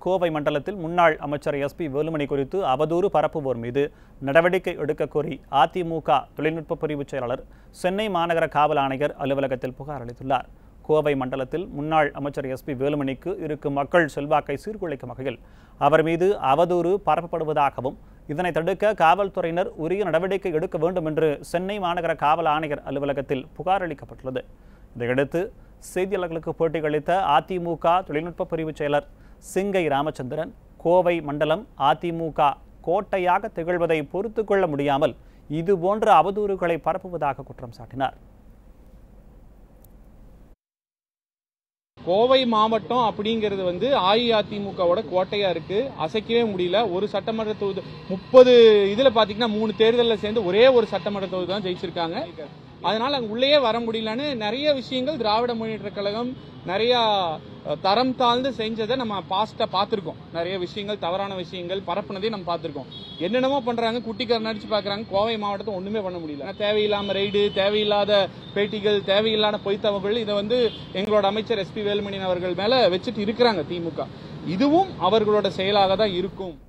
கோவை மண்டலத்தில் முன்னாள் அமைச்சர் எஸ்பி வேலுமணி குறித்து அவதூறு பரப்புவோர் மீது நடவடிக்கை எடுக்க கோரி அதிமுக தொழில்நுட்ப பிரிவு செயலாளர் சென்னை மாநகர காவல் ஆணையர் அலுவலகத்தில் புகார் அளித்துள்ளார் கோவை மண்டலத்தில் முன்னாள் அமைச்சர் எஸ்பி வேலுமணிக்கு இருக்கும் மக்கள் செல்வாக்கை சீர்குலைக்கும் வகையில் அவர் மீது அவதூறு பரப்பப்படுவதாகவும் இதனை தடுக்க காவல்துறையினர் உரிய நடவடிக்கை எடுக்க வேண்டும் என்று சென்னை மாநகர காவல் ஆணையர் அலுவலகத்தில் புகார் அளிக்கப்பட்டுள்ளது இதையடுத்து செய்தியாளர்களுக்கு பேட்டியளித்த அதிமுக தொழில்நுட்ப பிரிவு செயலர் சிங்கை ராமச்சந்திரன் கோவை மண்டலம் அதிமுக கோட்டையாக திகழ்வதை பொறுத்து கொள்ள முடியாமல் இதுபோன்ற அவதூறுகளை பரப்புவதாக குற்றம் சாட்டினார் கோவை மாவட்டம் அப்படிங்கிறது வந்து அஇஅதிமுகவோட கோட்டையா இருக்கு அசைக்கவே முடியல ஒரு சட்டமன்ற தொகுதி முப்பது இதுல பாத்தீங்கன்னா மூணு தேர்தலில் சேர்ந்து ஒரே ஒரு சட்டமன்ற தொகுதி தான் ஜெயிச்சிருக்காங்க அதனால அங்க உள்ளேயே வர முடியலன்னு நிறைய விஷயங்கள் திராவிட முன்னேற்ற கழகம் நிறைய அஹ், தரம் தாழ்ந்து செஞ்சதை நம்ம பாஸ்டா பார்த்திருக்கோம் நிறைய விஷயங்கள் தவறான விஷயங்கள் பரப்புனதையும் நம்ம பார்த்திருக்கோம் என்னென்னமோ பண்றாங்க குட்டிக்கார நடிச்சு பாக்குறாங்க கோவை மாவட்டத்தை ஒண்ணுமே பண்ண முடியல ஆனா, தேவையில்லாம ரைடு தேவையில்லாத பேட்டிகள் தேவையில்லாத பொய்த்தவர்கள் இதை வந்து எங்களோட அமைச்சர் எஸ்பி வேலுமணி அவர்கள் மேல வச்சுட்டு இருக்கிறாங்க திமுக இதுவும் அவர்களோட செயலாக தான் இருக்கும்